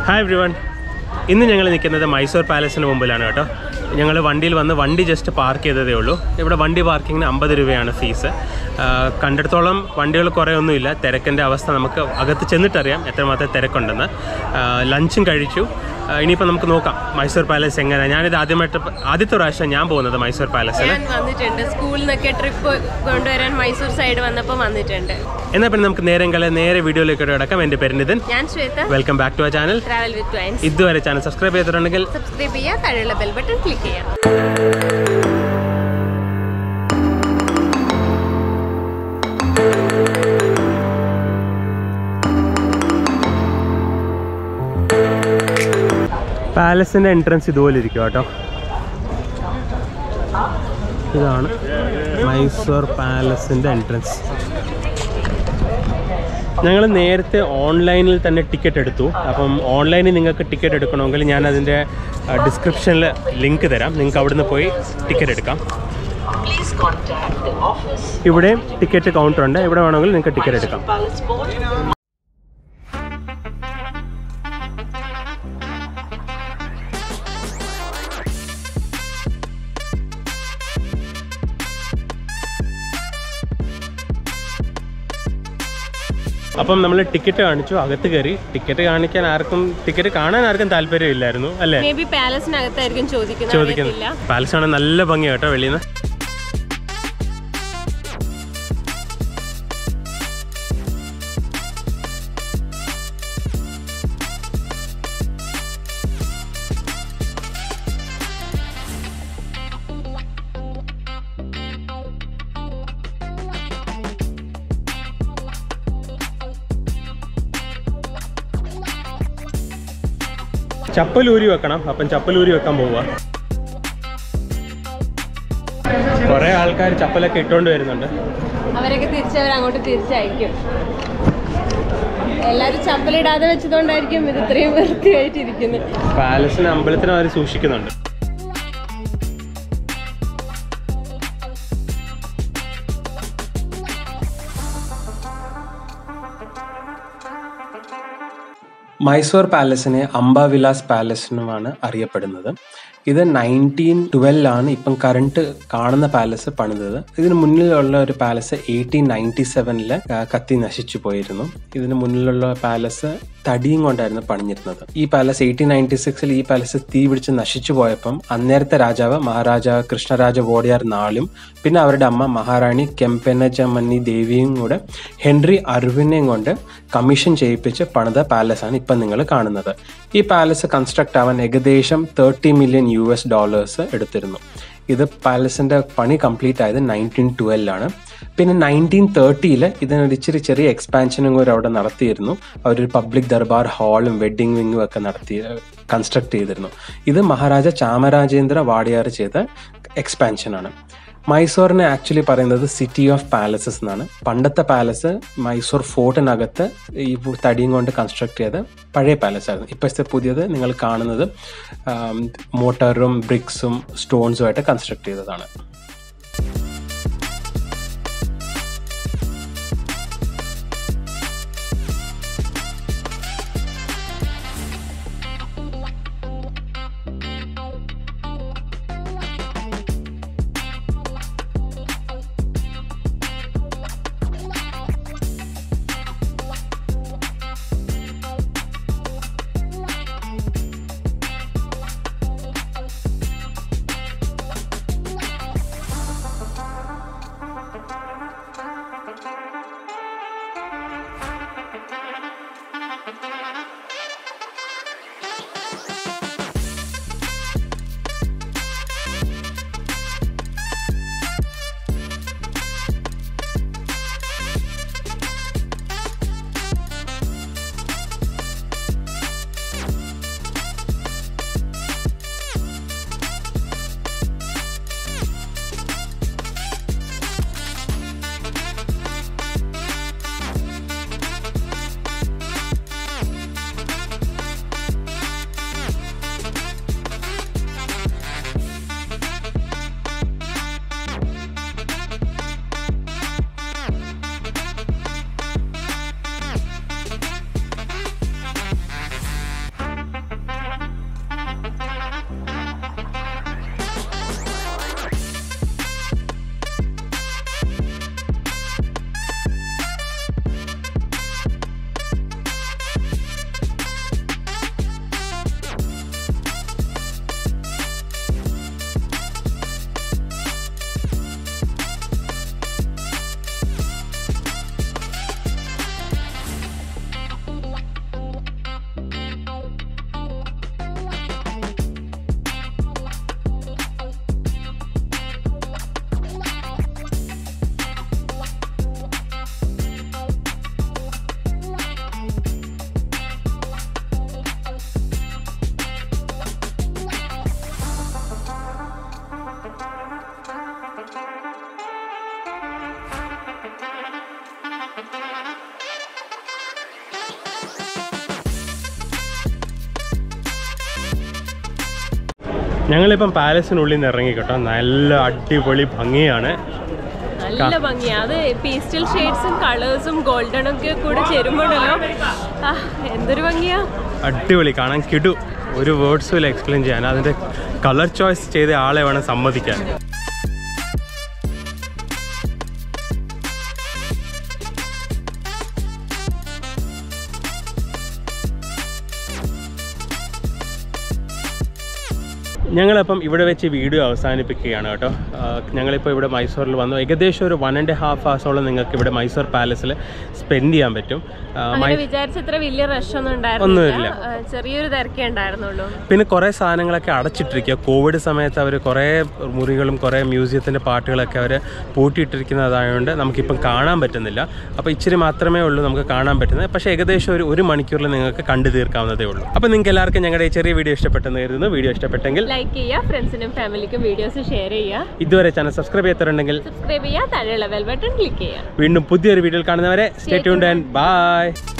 Hi every one ഇന്ന് ഞങ്ങൾ നിൽക്കുന്നത് മൈസൂർ പാലസിന് മുമ്പിലാണ് കേട്ടോ ഞങ്ങൾ വണ്ടിയിൽ വന്ന് വണ്ടി ജസ്റ്റ് പാർക്ക് ചെയ്തതേ ഉള്ളൂ ഇവിടെ വണ്ടി പാർക്കിങ്ങിന് അമ്പത് രൂപയാണ് ഫീസ് കണ്ടിടത്തോളം വണ്ടികൾ കുറേ ഒന്നുമില്ല തിരക്കിൻ്റെ അവസ്ഥ നമുക്ക് അകത്ത് ചെന്നിട്ടറിയാം എത്രമാത്രം തിരക്കുണ്ടെന്ന് ആ, ലഞ്ചും കഴിച്ചു ആ, ഇനിയിപ്പോൾ നമുക്ക് നോക്കാം മൈസൂർ പാലസ് എങ്ങനെയാണ് ഞാനിത് ആദ്യമായിട്ട് ആദ്യത്തെ പ്രാവശ്യം ഞാൻ പോകുന്നത് മൈസൂർ പാലസിൽ ഞാൻ വന്നിട്ടുണ്ട് സ്കൂളിൽ നിന്നൊക്കെ ട്രിപ്പ് കൊണ്ടുവരാൻ മൈസൂർ സൈഡ് വന്നപ്പോൾ വന്നിട്ടുണ്ട് എന്നാൽ പിന്നെ നമുക്ക് നേരം കളെ നേരെ വീഡിയോയിലേക്ക് കിടക്കാം എൻ്റെ പേര് നിതിൻ ഞാൻ ശ്വേത വെൽക്കം ബാക്ക് ടു ആ ചാനൽ ട്രാവൽ വിത്ത് ട്വൈൻസ് ഇതുവരെ ചാനൽ സബ്സ്ക്രൈബ് ചെയ്തിട്ടുണ്ടെങ്കിൽ സബ്സ്ക്രൈബ് ചെയ്യുക താഴെയുള്ള ബെൽ ബട്ടൺ ക്ലിക്ക് ചെയ്യാം പാലസിൻ്റെ എൻട്രൻസ് ഇതുപോലെ ഇരിക്കും കേട്ടോ ഇതാണ് മൈസൂർ പാലസിൻ്റെ എൻട്രൻസ് ഞങ്ങൾ നേരത്തെ ഓൺലൈനിൽ തന്നെ ടിക്കറ്റ് എടുത്തു അപ്പം ഓൺലൈനിൽ നിങ്ങൾക്ക് ടിക്കറ്റ് എടുക്കണമെങ്കിൽ ഞാൻ അതിൻ്റെ ഡിസ്ക്രിപ്ഷനിൽ ലിങ്ക് തരാം നിങ്ങൾക്ക് അവിടുന്ന് പോയി ടിക്കറ്റ് എടുക്കാം Please contact the office. ഇവിടെ ടിക്കറ്റ് കൗണ്ടർ ഉണ്ട് ഇവിടെ വേണമെങ്കിൽ നിങ്ങൾക്ക് ടിക്കറ്റ് എടുക്കാം Palace Board. അപ്പം നമ്മൾ ടിക്കറ്റ് കാണിച്ചു അകത്ത് കയറി ടിക്കറ്റ് കാണിക്കാൻ ആർക്കും ടിക്കറ്റ് കാണാൻ ആർക്കും താല്പര്യമില്ലായിരുന്നു അല്ലേ മേ ബി പാലസിനകത്തായിരിക്കും ചോദിക്കുന്നത് ചോദിക്കുന്നത് അറിയത്തില്ല പാലസ് ആണ് നല്ല ഭംഗി കേട്ടോ വെളിയിൽ നിന്ന് ചപ്പലൂരി വെക്കണം അപ്പം ചപ്പലൂരി വെക്കാൻ പോവുക കുറെ ആൾക്കാർ ചപ്പലൊക്കെ ഇട്ടുകൊണ്ട് വരുന്നുണ്ട് അവരൊക്കെ തിരിച്ചവർ അങ്ങോട്ട് തിരിച്ചയക്കും എല്ലാരും ചപ്പലിടാതെ വെച്ചതുകൊണ്ടായിരിക്കും ഇത് ഇത്രയും വൃത്തിയായിട്ടിരിക്കുന്നത് പാലസിന് അമ്പലത്തിന് അവർ സൂക്ഷിക്കുന്നുണ്ട് മൈസൂർ പാലസിനെ അംബാവിലാസ് പാലസ് എന്നുമാണ് അറിയപ്പെടുന്നത് ഇത് നയൻറ്റീൻ ട്വൽവിലാണ് ഇപ്പം കറണ്ട് കാണുന്ന പാലസ് പണിതത് ഇതിന് മുന്നിലുള്ള ഒരു പാലസ് എയ്റ്റീൻ നയൻറ്റി സെവനില് കത്തി നശിച്ചു പോയിരുന്നു ഇതിന് മുന്നിലുള്ള പാലസ് തടിയും കൊണ്ടായിരുന്നു പണിഞ്ഞിരുന്നത് ഈ പാലസ് എയ്റ്റീൻ നയൻറ്റി സിക്സിൽ ഈ പാലസ് തീ പിടിച്ച് നശിച്ചു പോയപ്പം അന്നേരത്തെ രാജാവ് മഹാരാജ കൃഷ്ണരാജ വോഡിയാർ നാളും പിന്നെ അവരുടെ അമ്മ മഹാറാണി കെമ്പനജമന്നി ദേവിയും കൂടെ ഹെൻറി അർവിനെയും കൊണ്ട് കമ്മീഷൻ ചെയ്യിപ്പിച്ച് പണിത പാലസാണ് ഇപ്പം നിങ്ങൾ കാണുന്നത് ഈ പാലസ് കൺസ്ട്രക്ട് ആവാൻ ഏകദേശം thirty million U S dollars എടുത്തിരുന്നു ഇത് പാലസിന്റെ പണി കംപ്ലീറ്റ് ആയത് നയൻറ്റീൻ ട്വൽവിലാണ് പിന്നെ നയൻറ്റീൻ തേർട്ടിയിൽ ഇതിനൊരു ഇച്ചിരി ചെറിയ എക്സ്പാൻഷനും കൂടെ അവിടെ നടത്തിയിരുന്നു അവരൊരു പബ്ലിക് ദർബാർ ഹാളും വെഡ്ഡിംഗ് വിങ്ങും ഒക്കെ നടത്തി കൺസ്ട്രക്ട് ചെയ്തിരുന്നു ഇത് മഹാരാജ ചാമരാജേന്ദ്ര വാടിയാർ ചെയ്ത എക്സ്പാൻഷനാണ് മൈസൂറിനെ ആക്ച്വലി പറയുന്നത് സിറ്റി ഓഫ് പാലസസ് എന്നാണ് പണ്ടത്തെ പാലസ് മൈസൂർ ഫോർട്ടിനകത്ത് ഈ തടിയും കൊണ്ട് കൺസ്ട്രക്ട് ചെയ്ത പഴയ പാലസ് ആയിരുന്നു ഇപ്പോഴത്തെ പുതിയത് നിങ്ങൾ കാണുന്നത് മോട്ടറും ബ്രിക്സും സ്റ്റോൺസും ആയിട്ട് കൺസ്ട്രക്ട് ചെയ്തതാണ് ഞങ്ങളിപ്പം പാലസിനുള്ളിൽ നിന്ന് ഇറങ്ങി കേട്ടോ നല്ല അടിപൊളി ഭംഗിയാണ് നല്ല ഭംഗിയാ അത് പീസ്റ്റൽ ഷെയ്ഡ്സും കളേഴ്സും ഗോൾഡനും ഒക്കെ കൂടെ ചേരുമ്പോഴല്ലോ ആ, എന്തൊരു ഭംഗിയാ അടിപൊളി കാണാൻ കിടു ഒരു വേർഡ്സും ഇല്ല എക്സ്പ്ലെയിൻ ചെയ്യാൻ അതിൻ്റെ കളർ ചോയ്സ് ചെയ്ത ആളെ വേണം സമ്മതിക്കാൻ ഞങ്ങളിപ്പം ഇവിടെ വെച്ച് വീഡിയോ അവസാനിപ്പിക്കുകയാണ് കേട്ടോ ആ, ഞങ്ങളിപ്പോൾ ഇവിടെ മൈസൂരിൽ വന്നു ഏകദേശം ഒരു വൺ ആൻഡ് ഹാഫ് ഹവേഴ്സോളം നിങ്ങൾക്ക് ഇവിടെ മൈസൂർ പാലസിൽ സ്പെൻഡ് ചെയ്യാൻ പറ്റും ആ, അങ്ങനെ വിചാരിച്ചത്ര വലിയ റഷ് ഒന്നും ഒന്നുമില്ല. ഉണ്ടായിരുന്നില്ല ആ, ചെറിയൊരു തിരക്കേ ഉണ്ടായിരുന്നുള്ളൂ പിന്നെ കുറേ സാധനങ്ങളൊക്കെ അടച്ചിട്ടിരിക്കുക കോവിഡ് സമയത്ത് അവർ കുറേ മുറികളും കുറേ മ്യൂസിയത്തിൻ്റെ പാട്ടുകളൊക്കെ അവർ പൂട്ടിയിട്ടിരിക്കുന്നതായതുകൊണ്ട് നമുക്കിപ്പം കാണാൻ പറ്റുന്നില്ല അപ്പോൾ ഇച്ചിരി മാത്രമേ ഉള്ളൂ നമുക്ക് കാണാൻ പറ്റുന്നത് പക്ഷേ ഏകദേശം ഒരു ഒരു മണിക്കൂറിൽ നിങ്ങൾക്ക് കണ്ടു തീർക്കാവുന്നതേ ഉള്ളൂ അപ്പോൾ നിങ്ങൾക്ക് എല്ലാവർക്കും ഞങ്ങളുടെ ഈ ചെറിയ വീഡിയോ ഇഷ്ടപ്പെട്ടെന്ന് കരുതുന്നു വീഡിയോ ഇഷ്ടപ്പെട്ടെങ്കിൽ ലൈക്ക് ചെയ്യുക ഫ്രണ്ട്സിനും ഫാമിലിക്കും വീഡിയോസ് ഷെയർ ചെയ്യുക ഇതുവരെ ചാനൽ സബ്സ്ക്രൈബ് ചെയ്തിട്ടുണ്ടെങ്കിൽ സബ്സ്ക്രൈബ് ചെയ്യുക താഴെയുള്ള ബെൽ ബട്ടൺ ക്ലിക്ക് ചെയ്യുക വീണ്ടും പുതിയൊരു വീഡിയോയിൽ കാണുന്നവരെ സ്റ്റേ ട്യൂൺഡ് ആൻഡ് ബൈ